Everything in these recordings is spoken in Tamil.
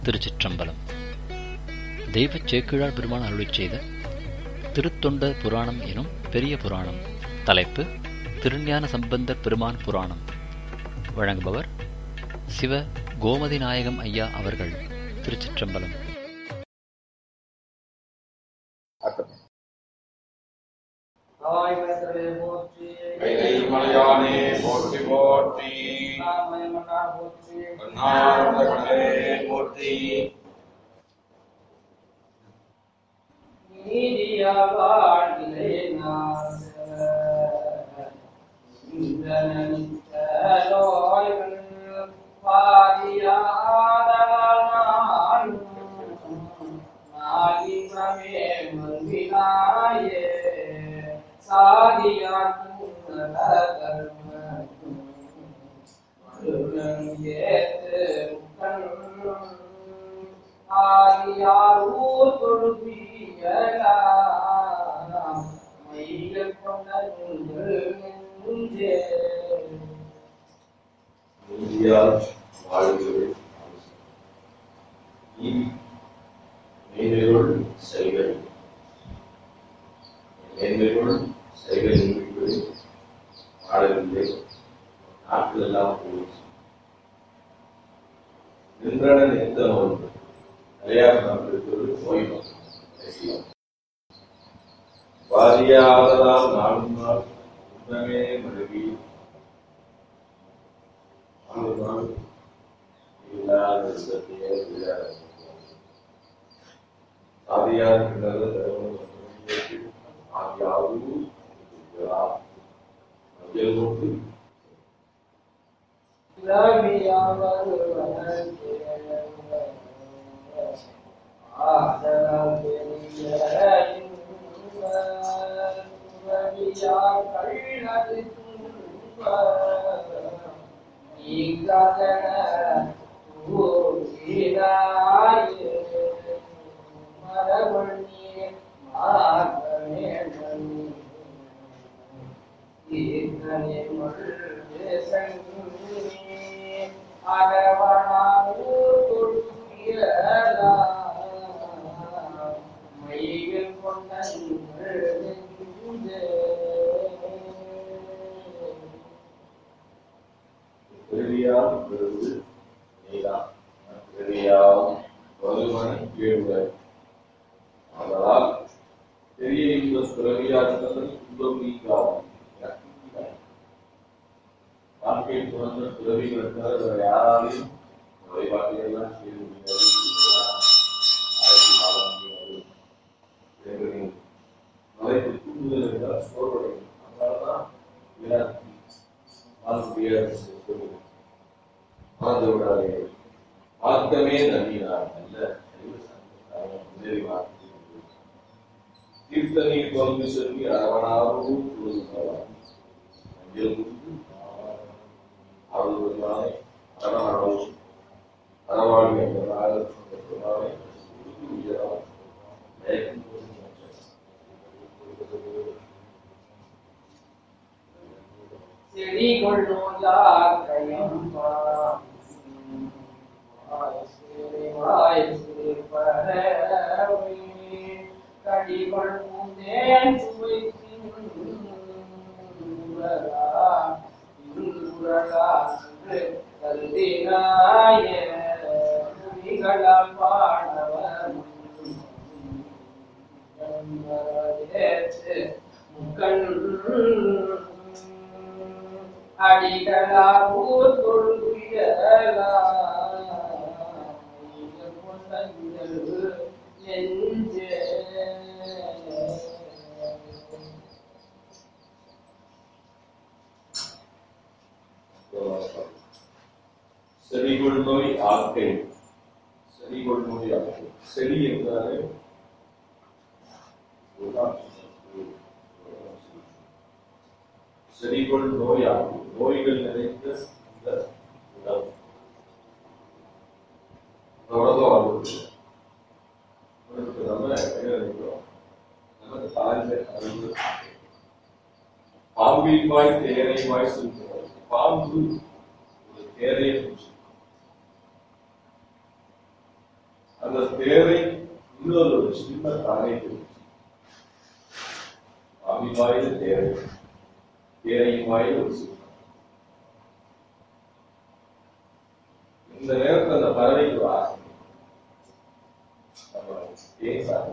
திருச்சிற்றம்பலம் தெய்வச் சேக்கிழார் பெருமான் அருளிச் செய்த திருத்தொண்ட புராணம் எனும் பெரிய புராணம் தலைப்பு திருஞான சம்பந்தர் பெருமான் புராணம் வழங்குபவர் சிவ கோமதி நாயகம் ஐயா அவர்கள் திருச்சிற்றம்பலம் தாய்மகளே போற்றி கைலை மலையானே போற்றி போற்றி நாமயமனா போற்றி கண்ணாரே போற்றி நீதியா வாழ்கிலே நாச இந்திரனித்த நோய்கள் பாதியாதலால் நாளும் நாகினமே மன்பினாயே சாதியாக்கும் நலதர்ம ஏத்து கண் ஆகியாரூர் தொழுபியலாம் மையில் கொண்ட நெஞ்சே இந்தியால் வாழ்கிறது நீதி மேன்மையுள் செல்கள் மேன்மையுள் செல்கள் என்பது வாழவில்லை நாட்கள் எல்லாம் போச்சு நின்றன நிறுத்த நோய் நிறையா நாட்களுக்கு நோய் வரும். வாரியாததால் நாளும் நாள் உண்மையே மருவி நாலு நாள் இல்லாத விதத்தையே இல்லாத சாதியார் இருக்கிறது ஆகியாவும் மஞ்சள் கொண்டு பிறவியால் விருது நீதான் பிறவியால் வலுவனை கேள்வர் அதனால் பெரிய இந்த பிறவியாற்றல் துன்பம் நீங்காது வாழ்க்கையை துறந்த பிறவிகள் தவிர வேறு யாராலையும் வழிபாட்டையெல்லாம் செய்ய முடியாது ஆயிரத்தி நாலாம் முடியாது என்று மலைக்கு தூங்குதல் என்றால் சோர்வடையும் அதனால்தான் விராத்தி வாழ முடியாது சொல்லுங்கள் மறந்து விடாதே மார்க்கமே நம்பினார் நல்ல உதவி வார்த்தை தீர்த்த நீர் பங்கு சொல்லி அரவணாவும் கொடுக்கிறார் மஞ்சள் குண்டு அவர்களுடைய அரணாவும் அறவாழ்வு என்ற நாளை செடி கொள்ளும் யாக்கையும் கடி கொள்ளும் தேன் கருதினாய பாடவர் அடிகளா ஊர் தொழுவியலா நெஞ்சே செடிகொள் நோய் ஆக்கை செடிகொள் நோய் ஆக்கை செடி என்றாலே செடிகொள் நோய் ஆக்கை நோய்கள் நிறைந்த இந்த உடல் இந்த உடம்பு வாழ்வது உடலுக்கு நம்ம என்ன நினைக்கிறோம் நமக்கு தாழ்ந்த அறிவு பாம்பின் வாய் தேரை வாய் சொல்கிறார் பாம்பு ஒரு தேரையை பிடிச்சு அந்த தேரை இன்னொரு ஒரு சின்ன தானே ஆமி வாயில் தேரை தேரையும் வாயில் ஒரு சின்ன இந்த நேரத்துல அந்த பறவைக்கு ஒரு ஆசை நம்ம ஏன் சார்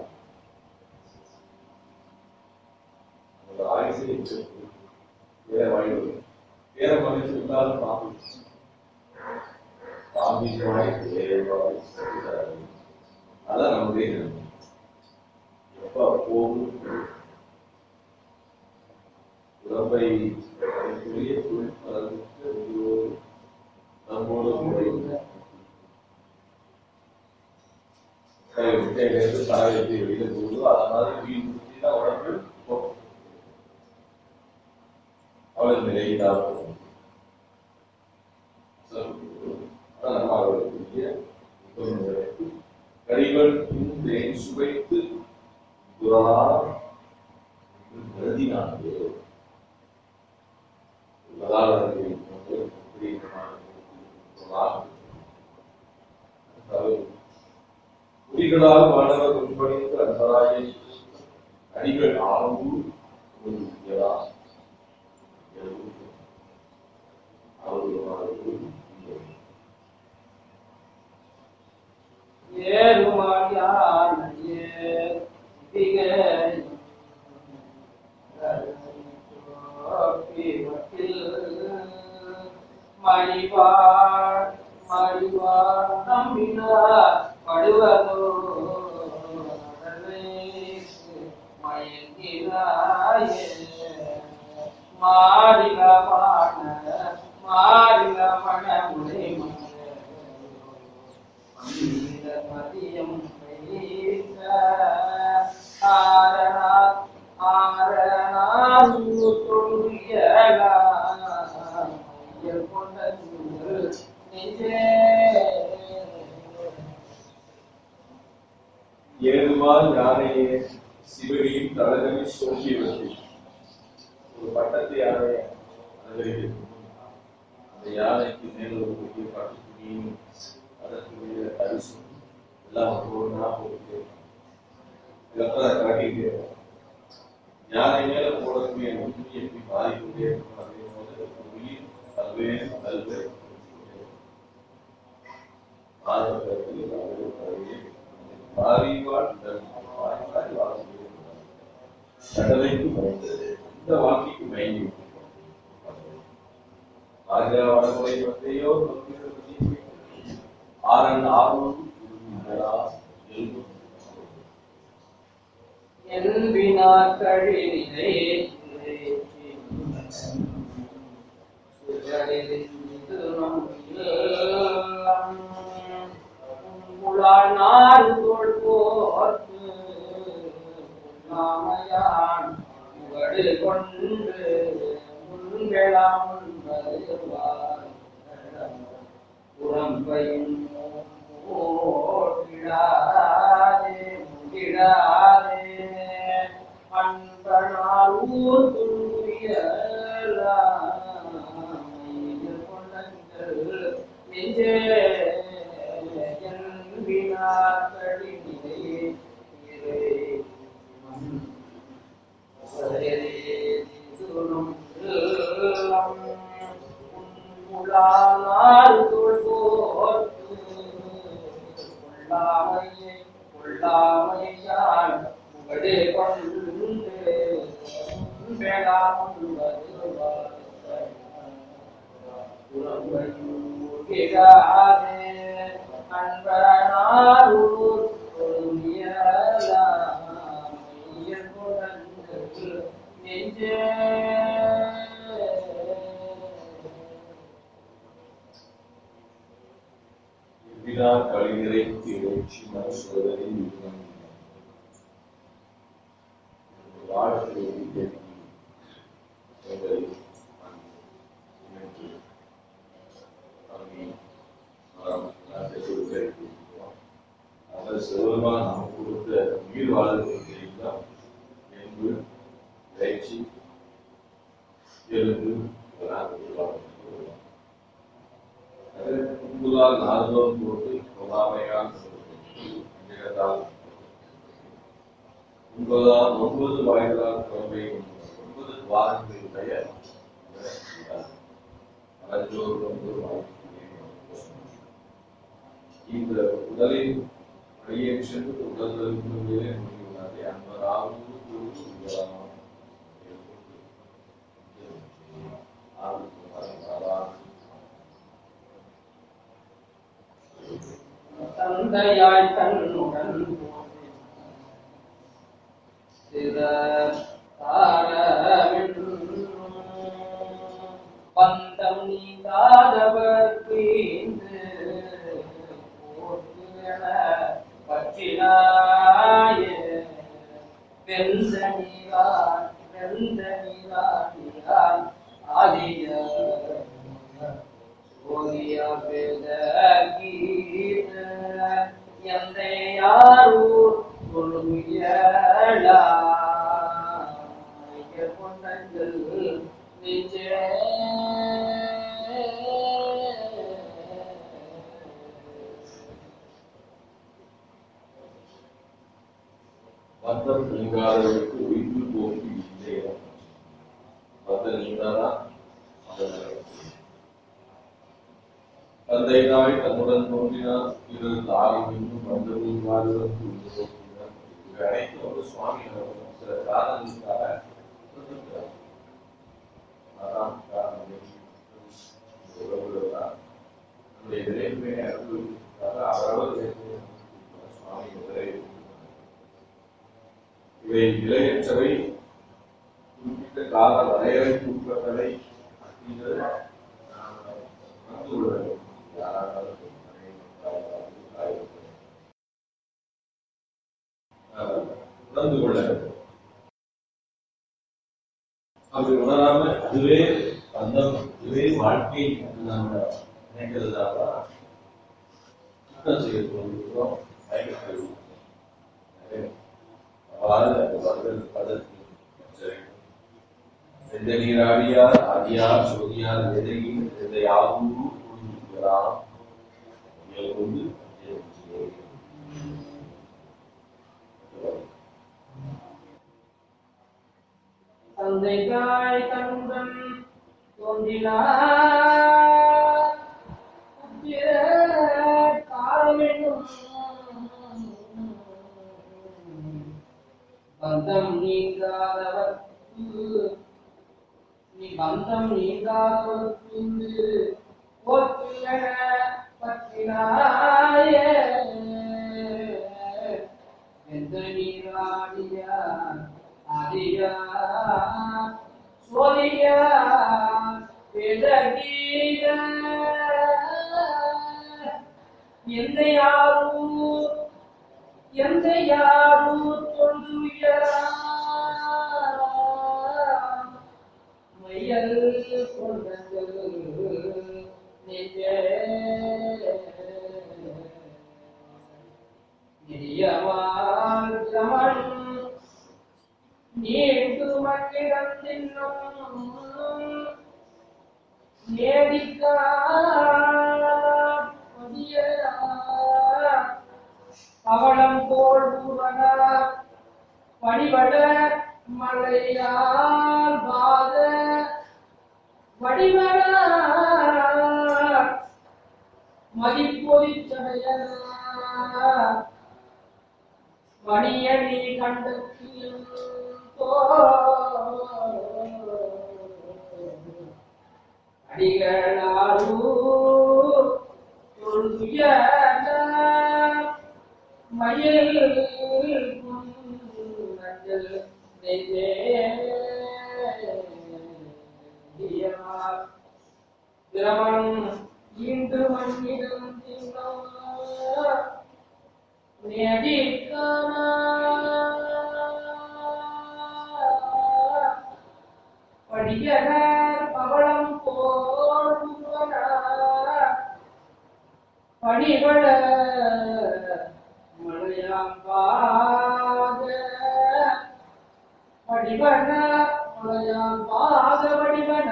அந்த ஆயுசை வேற வாயில் வரும். வேற மனுஷன் இருந்தாலும் பாம்பு பாம்பின் வாய் வேற வாய் சரி அதான் நம்முடைய நிலைமை. எப்ப போகும் உடம்பை அதற்குரிய தொழிற்பதற்கு உயிரோடு நம்மோடு முறையில் முட்டையிலிருந்து சாயத்தை வெளியில போகுது அதனால உயிர் முற்றி தான் உடம்பு போகும் அவள் நிலையிதான் போகும் அதான் நம்ம அவர்களுக்குரிய தொழில்முறை கடிகள் தேன் சுவைத்து துரார் கருதினானது குறிகளால் மாணவர் முன்பணித்து அன்பராய அடிகள் ஆறு உயரா அவர்கள் மணிபார் மணிபார் நம்பினார் படுவதோ மயங்கினாயே மாறில பாட மாறில மணமுறை மதியம் ஆரணா ஆரணா தொழியலா ஏழுமால் யானையே சிவகியின் தலகனை சோக்கி வைத்து ஒரு பட்டத்தை யானை அலங்கரிக்கிறது அந்த யானைக்கு மேல் ஒரு பெரிய பட்டு துணியும் அதற்குரிய அரிசும் எல்லாம் ஒன்றா போட்டு இதெல்லாம் காட்டிட்டு யானை மேல போடக்கூடிய நுண்ணுி எப்படி மாறிக்கொண்டே இருக்கும் அதே போல உயிர் பல்வேறு பல்வேறு மாதவர்கள் மாறிவாள் மாறிவாள் வாழ்க்கை கடலைக்கு மறைந்தது இந்த வாழ்க்கைக்கு மயங்கி ஆகிய வடமுறை பற்றியோ ஆரன் ஆர்வம் என்பினார் கழிநிலை நாள் போர்த்து நாமையான் முகடு கொண்டு முன்களாம் புறம்பையும் ஓட்டிடாதே முகிடாதே அன்பனார் ஊர் கொண்டங்கள் நெஞ்சே என்பினார் கடினிலே இறை வினா கழிநிறை தேர்ச்சி மனசோதனை யுத்தம் வாழ்க்கை எங்களை நின்று அங்கே நாட்டை கொடுக்க அவர் சிவருமா நாம் கொடுத்த உயிர் வாழ்க்கை எல்லாம் என்பு இறைச்சி எலும்பு முன்புதான் நார்மம் போட்டு பொறாமையால் வாய்களால் ஒன்பதாம் ஒன்பது வாய்களால் குழம்பை ஒன்பது துவாரங்களுடைய அறஞ்சோர் ஒன்பது வாய்கள் இந்த உடலின் வழியே சென்று உடலுக்கு மேலே முடிவுள்ளதை அன்பராவது கூறுகிறார் தந்தையாய் தன்னுடன் சிற பந்தம் நீங்காதவர்க்கு இன்று போற்றுவன பற்றினாய வெந்த நீரான் வெந்த நீரான் ஆதிய ஓதிய வேத கீத எந்தை யாரூர் கொள்கையலா கொண்டங்கள் நிஜே பந்தம் நீங்காதவர்களுக்கு உயிர்ப்பு போக்கு இல்லை பந்தம் நீங்காதான் தந்தை தாய் தன்னுடன் தோன்றினார் பிறகு தாய் மீண்டும் பந்தம் நீங்காதவருக்கு உயிர் போக்கினார் இவை அனைத்தும் ஒரு சுவாமி அவர்கள் சில காரணங்களுக்காக கொடுத்திருக்கிறார். அதான் காரணம். இந்த உறவுகள் தான் நம்முடைய இறைமையை அனுபவிப்பதற்காக அவரவர் இறைமையை சுவாமி முதலே இவை நிலையற்றவை குறிப்பிட்ட கால வரையறைக்கு உட்பட்டவை அப்படிங்கிறது நாம் உணர்ந்து கொள்ள வேண்டும். யாராலும் ஆஹ் உணர்ந்து கொள்ள வேண்டும் அப்படி உணராம அதுவே பந்தம் இதுவே வாழ்க்கை என்று நாம நினைக்கிறதால சுத்தம் செய்ய தோன்றுகிறோம் பயன்படுத்துகிறோம் அவ்வாறு அந்த வருதல் பதத்தில் எந்த நீராடியார் ஆதியார் சோதியார் எதையும் எந்த யாவும் புரிஞ்சுக்கிறார் கொண்டு தந்தை தாய் தன்னுடன் தோன்றினார் புத்திர காலமென்னும் பந்தம் நீங்காதவர்க்கு நீ பந்தம் நீங்காதவர்க்கு போற்றியன பற்றினாய எந்த நீராடியா ஆதியா சோதியா வேதகீத எந்த யாரும் எந்த யாரும் தொழுதுயரா மையல் கொண்டங்கள் நெஞ்சே நிரியமால் சமன் நீண்டு மண்ணிடம் தின்னும் நேடிக்கா பதியரா அவளம் போல் பூவனா வடிவட மலையால் பாத வடிவட மதிப்பொதிச்சடையனா மணியணி கண்டத்தில் அடிகளாரு தொழுய மயில் குன்றல் நெஞ்சே திரமன் இன்று மண்ணிடம் தின்னும் படிகர் பவளம் போடுவன பணிவள மலையாம் பாத படிவன மலையாம் பாத வடிவன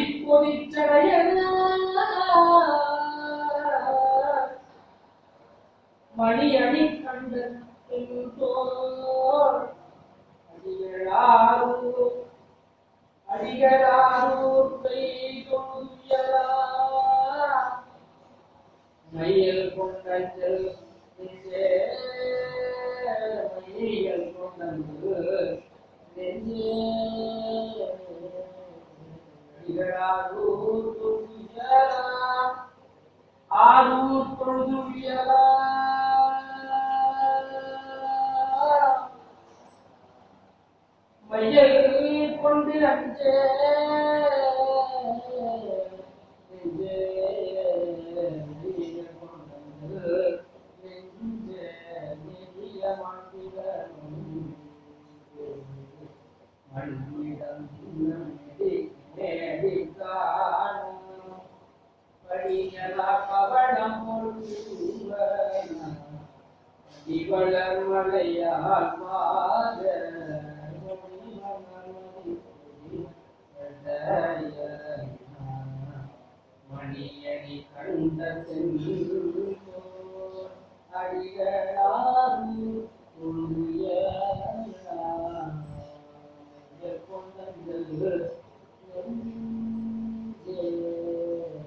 மதிப்பொதிச்சடைய மணியணி கண்டன் தோல் அடிகளாரூர் அடிகளாரூர் பெய்தொழியலா மையல் கொண்டஞ்சல் நெஞ்சே மையல் கொண்டஞ்சல் நெஞ்சே அடிகளாரூர் தொழியலா ஆரூர் தொழுதுயலா மையல் கொண்டு அஞ்சே நெஞ்சே, மையல் கொண்டன்று நெஞ்சே, நெறிய மாட்டிடனும். மண்ணிடம் நெடி நேடி காணும் படியலா பவளம் இவளர் மலையால் மாத மணியணி கண்ட அடிகளாறு கொண்டு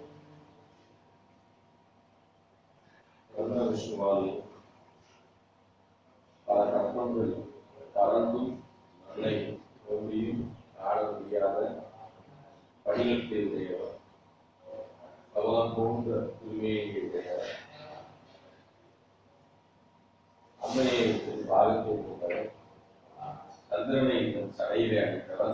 பிரம்ம விஷ்ணுவால் பல கற்பங்கள் பறந்தும் மண்ணை நோம்பியும் ஆட முடியாத படிகத்தை உடையவர் பகவான் போன்ற உரிமையை உடையவர் அம்மையை தன் பாகத்தை கொண்டவர் சந்திரனை தன் சடையிலே அடித்தவர்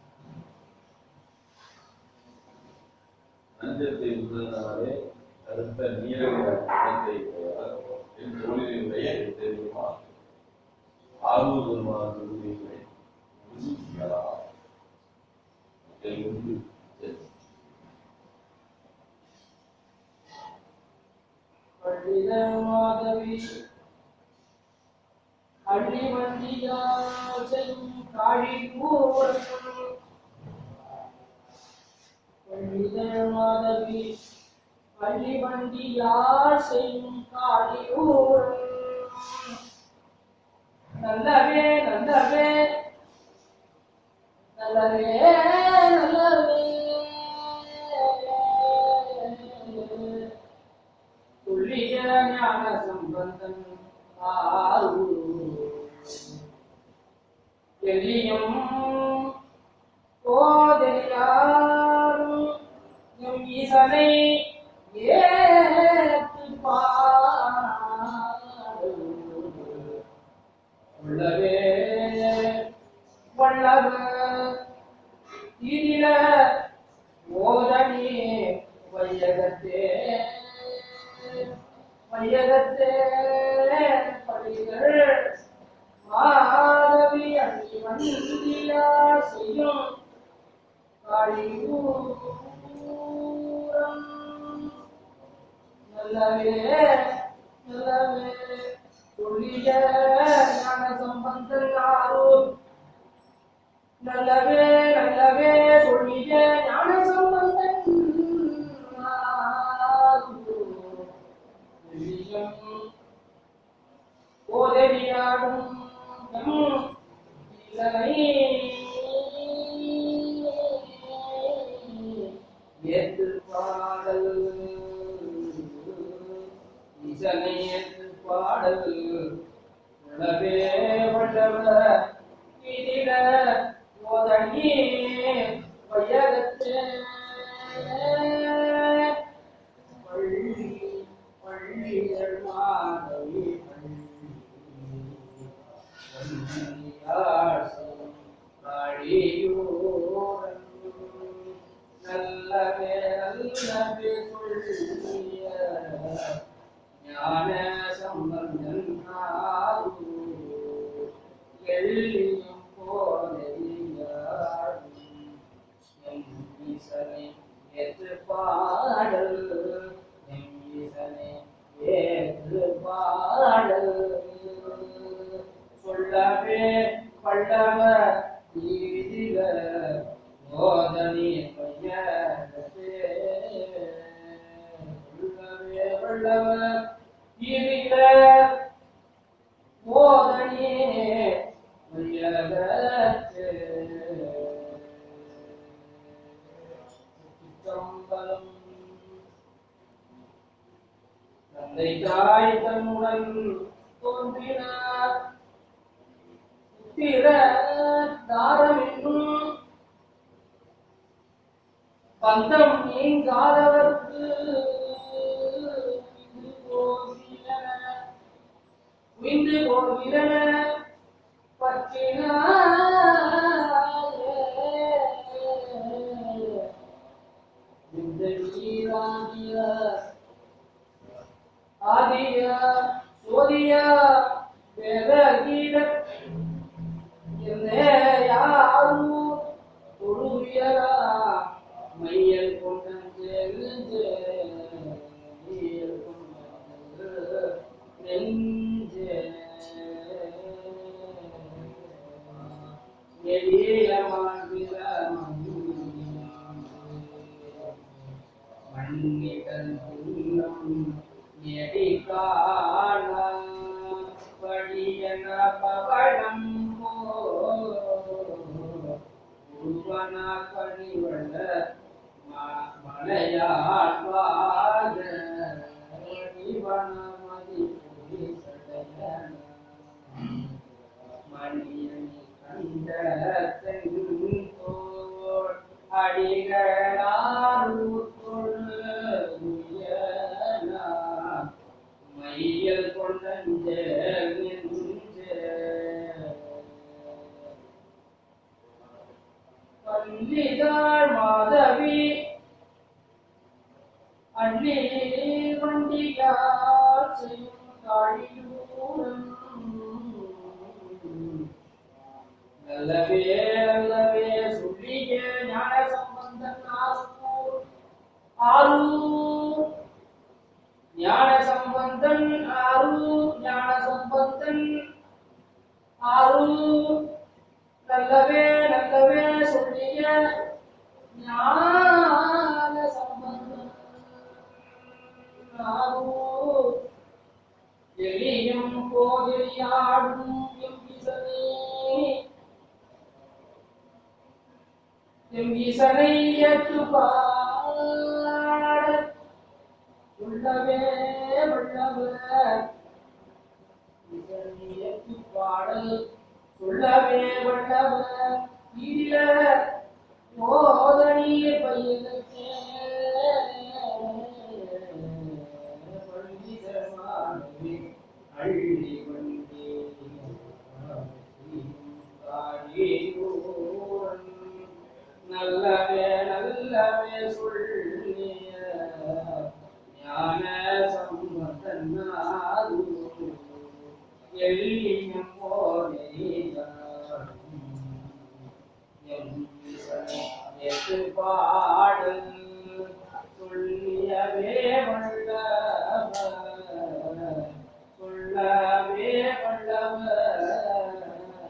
நஞ்சத்தை உடனே கருத்த நீரக குணத்தை உடையவர் என் தொழிலுடைய தெரியுமா ஆரூர் பெருமாள் தொழிலை முழுமையா இதிலிருந்து பள்ளிதமாதவி அள்ளி வண்டியாசையும் காழி கூறல் பள்ளிதமாதவி பள்ளி வண்டியாசையும் காழி ஊரல் நல்லவே நல்லவே நல்லவே நல்லவே துள்ளிய ஞான சம்பந்தம் ஆறு எளியும் போதெல்லாரும் எம் ஈசனை ஏத்து உள்ளவே வல்லவர் இதில ஓதனி வையகத்தே வையகத்தே படிகள் மாதவி அணி வந்தியா செய்யும் காளியூரம் நல்லவே நல்லவே துள்ளிய ஞான சம்பந்தனாரும் நல்லவே நல்லவே சொல்லிய ஞான சம்பந்தன் ஓதவியாடும் ஏத்து பாடல் இசனை ஏத்து பாடல் உளவே வல்லவ இதில ஓதனி வையகத்தே பள்ளி பள்ளியர் மாதவி நல்லவே நல்லவே சொல்லிய ஞான சம்பந்தன் எள்ளியும் போதையாடும் எம் ஈசனை ஏற்று பாடல் எம் ஈசனை ஏற்று பாடல் சொல்லவே பல்லவ நீதில போதனி பையனே சொல்லவே பல்லவ நீதில தந்தை தாய் தன்னுடன் தோன்றினார் புத்திர தாரம் என்னும் பந்தம் நீங்காதவர்க்கு உய்ந்து போகிறன உய்ந்து போகிறன பற்றினாய இந்த நீராகிய ஆதிய சோதிய வேத கீத யாரும் தொழுவியரா மையல் கொண்டு நெஞ்சே மண்ணிடல் உள்ளம் எடிகாண படியன பவளம் உருவன கனிவள மலையாழ்வாக இவன மதி மணியணி கண்ட செங்கோள் அடிகளார் மையல் கொண்ட பள்ளிதாள் மாதவி அள்ளி வண்டியார் செய்யும் காழியூரம் நல்லவே நல்லவே சொல்லிய ஞான சம்பந்தன் ஆரூர் ஆரூர் ஞான சம்பந்தன் ஆரூர் ஞான சம்பந்தன் ஆரூர் நல்லவே நல்லவே சொல்லிய ஞான சம்பந்தன் ஆரூர் எளியும் போதியாடும் எம்பிசனே எம்பிசனை ஏற்று பாட உள்ளவே வல்லவர் இதனை ஏற்று பாடல் சொல்லவே வல்லவர் ஈர மோதனீர் பையனுக்கே பண்டிதமானவே அள்ளி வந்தே காழியூரன் நல்லவே நல்லவே சொல்லிய ஞான சம்பந்தனாரு எள்ளியம் போலேதான் எட்டு பாடல் சொல்லியவே வல்லவர் சொல்லவே வல்லவர்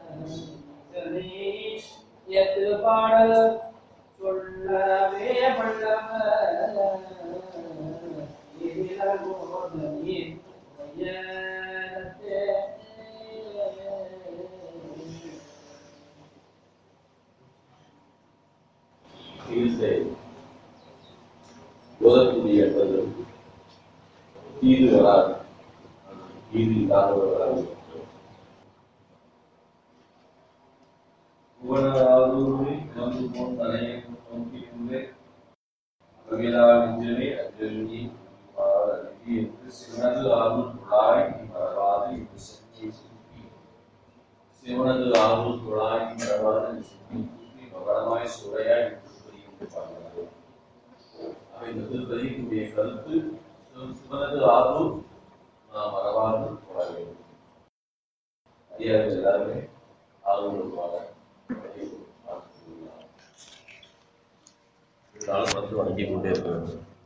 எட்டு பாடல் சொல்லவே வல்லவர் இதில் போதனி உயரத்தே. சிகிச்சை உதவக்கூடிய என்பது தீது வராது தீது இல்லாத வராது புவனாரூரை வந்து போன் தனையை நோக்கியுள்ளே அகவிலால் நெஞ்சமே அஞ்சலி பாரதி என்று சிவனது ஆர்வம் குழாய் நீ மறவாது என்று செஞ்சியை சுற்றி சிவனது ஆர்வம் குழாய் நீ மறவாது என்று செஞ்சியை சுற்றி மகரமாய் சுரையாய் திருப்பதி என்று பாடுகிறார் அவை இந்த திருப்பதிக்குரிய கருத்து சிவனது ஆர்வம் நாம் மறவாது கொள்ள வேண்டும் அடியார்கள் எல்லாருமே ஆர்வம் இருப்பாங்க இருந்தாலும் வந்து வணங்கி கொண்டே இருக்க வேண்டும்